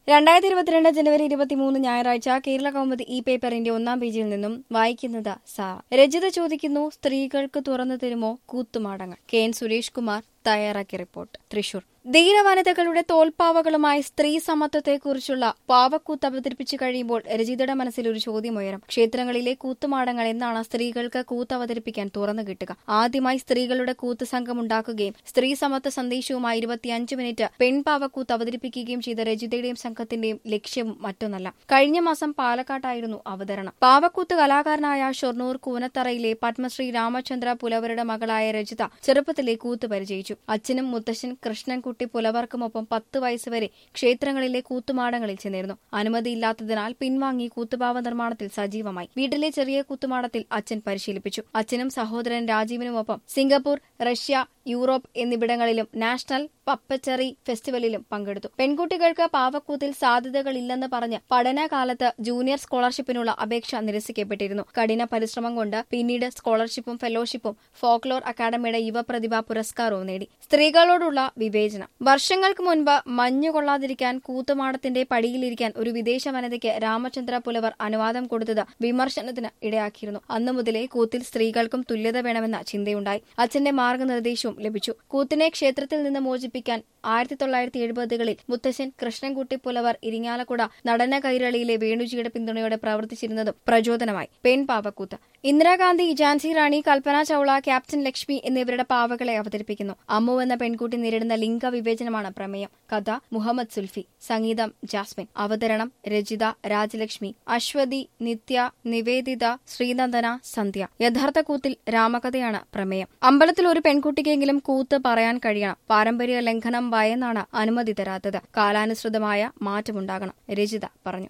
രണ്ടായിരത്തി ഇരുപത്തിരണ്ട് ജനുവരി ഇരുപത്തിമൂന്ന് ഞായറാഴ്ച കേരള കൗമുദി ഈ പേപ്പറിന്റെ ഒന്നാം പേജിൽ നിന്നും വായിക്കുന്നത് സാറ രജിത ചോദിക്കുന്നു സ്ത്രീകൾക്ക് തുറന്നു തരുമോ കൂത്തുമാടങ്ങൾ കെ എൻ സുരേഷ് കുമാർ തയ്യാറാക്കിയ റിപ്പോർട്ട് തൃശൂർ ധീരവനിതകളുടെ തോൽപ്പാവകളുമായി സ്ത്രീ സമത്വത്തെക്കുറിച്ചുള്ള പാവക്കൂത്ത് അവതരിപ്പിച്ചു കഴിയുമ്പോൾ രജിതയുടെ മനസ്സിൽ ഒരു ചോദ്യമുയരും ക്ഷേത്രങ്ങളിലെ കൂത്തുമാടങ്ങൾ എന്നാണ് സ്ത്രീകൾക്ക് കൂത്ത് അവതരിപ്പിക്കാൻ തുറന്നു കിട്ടുക ആദ്യമായി സ്ത്രീകളുടെ കൂത്ത് സംഘം ഉണ്ടാക്കുകയും സ്ത്രീ സമത്വ സന്ദേശവുമായി ഇരുപത്തിയഞ്ച് മിനിറ്റ് പെൺപാവക്കൂത്ത് അവതരിപ്പിക്കുകയും ചെയ്ത രജിതയുടെയും സംഘത്തിന്റെയും ലക്ഷ്യവും മറ്റൊന്നല്ല കഴിഞ്ഞ മാസം പാലക്കാട്ടായിരുന്നു അവതരണം പാവക്കൂത്ത് കലാകാരനായ ഷൊർണൂർ കൂനത്തറയിലെ പത്മശ്രീ രാമചന്ദ്ര പുലവരുടെ മകളായ രജിത ചെറുപ്പത്തിലെ കൂത്ത് പരിചയിച്ചു അച്ഛനും മുത്തശ്ശൻ കൃഷ്ണൻകുട്ടി പുലവർക്കുമൊപ്പം പത്ത് വയസ്സുവരെ ക്ഷേത്രങ്ങളിലെ കൂത്തുമാടങ്ങളിൽ ചെന്നിരുന്നു അനുമതിയില്ലാത്തതിനാൽ പിൻവാങ്ങി കൂത്തുപാവ നിർമ്മാണത്തിൽ സജീവമായി വീട്ടിലെ ചെറിയ കൂത്തുമാടത്തിൽ അച്ഛൻ പരിശീലിപ്പിച്ചു അച്ഛനും സഹോദരൻ രാജീവിനുമൊപ്പം സിംഗപ്പൂർ റഷ്യ യൂറോപ്പ് എന്നിവിടങ്ങളിലും നാഷണൽ പപ്പച്ചറി ഫെസ്റ്റിവലിലും പങ്കെടുത്തു പെൺകുട്ടികൾക്ക് പാവക്കൂത്തിൽ സാധ്യതകളില്ലെന്ന് പറഞ്ഞ് പഠനകാലത്ത് ജൂനിയർ സ്കോളർഷിപ്പിനുള്ള അപേക്ഷ നിരസിക്കപ്പെട്ടിരുന്നു കഠിന പരിശ്രമം കൊണ്ട് പിന്നീട് സ്കോളർഷിപ്പും ഫെലോഷിപ്പും ഫോക്ലോർ അക്കാദമിയുടെ യുവപ്രതിഭാ പുരസ്കാരവും നേടി സ്ത്രീകളോടുള്ള വിവേചനം വർഷങ്ങൾക്ക് മുൻപ് മഞ്ഞു കൊള്ളാതിരിക്കാൻ കൂത്തുമാടത്തിന്റെ പടിയിലിരിക്കാൻ ഒരു വിദേശ വനിതയ്ക്ക് രാമചന്ദ്ര പുലവർ അനുവാദം കൊടുത്തത് വിമർശനത്തിന് ഇടയാക്കിയിരുന്നു അന്നു മുതലേ കൂത്തിൽ സ്ത്രീകൾക്കും തുല്യത വേണമെന്ന ചിന്തയുണ്ടായി അച്ഛന്റെ മാർഗനിർദ്ദേശവും ലഭിച്ചു കൂത്തിനെ ക്ഷേത്രത്തിൽ നിന്ന് മോചിപ്പിക്കാൻ ആയിരത്തി തൊള്ളായിരത്തി എഴുപതുകളിൽ മുത്തശ്ശൻ കൃഷ്ണൻകുട്ടി പുലവർ ഇരിങ്ങാലക്കുട നടന കൈരളിയിലെ വേണുജിയുടെ പിന്തുണയോടെ പ്രവർത്തിച്ചിരുന്നതും പ്രചോദനമായി പെൺ പാവക്കൂത്ത് ഇന്ദിരാഗാന്ധി ഝാൻസി റാണി കൽപ്പന ചൌള ക്യാപ്റ്റൻ ലക്ഷ്മി എന്നിവരുടെ പാവകളെ അവതരിപ്പിക്കുന്നു അമ്മു എന്ന പെൺകുട്ടി നേരിടുന്ന ലിംഗവിവേചനമാണ് പ്രമേയം കഥ മുഹമ്മദ് സുൽഫി സംഗീതം ജാസ്മിൻ അവതരണം രജിത രാജലക്ഷ്മി അശ്വതി നിത്യ നിവേദിത ശ്രീനന്ദന സന്ധ്യ യഥാർത്ഥ കൂത്തിൽ രാമകഥയാണ് പ്രമേയം അമ്പലത്തിൽ ഒരു പെൺകുട്ടിക്കെങ്കിലും കൂത്ത് പറയാൻ കഴിയണം പാരമ്പര്യ ലംഘനം ഭയന്നാണ് അനുമതി തരാത്തത് കാലാനുസൃതമായ മാറ്റമുണ്ടാകണം രജിത പറഞ്ഞു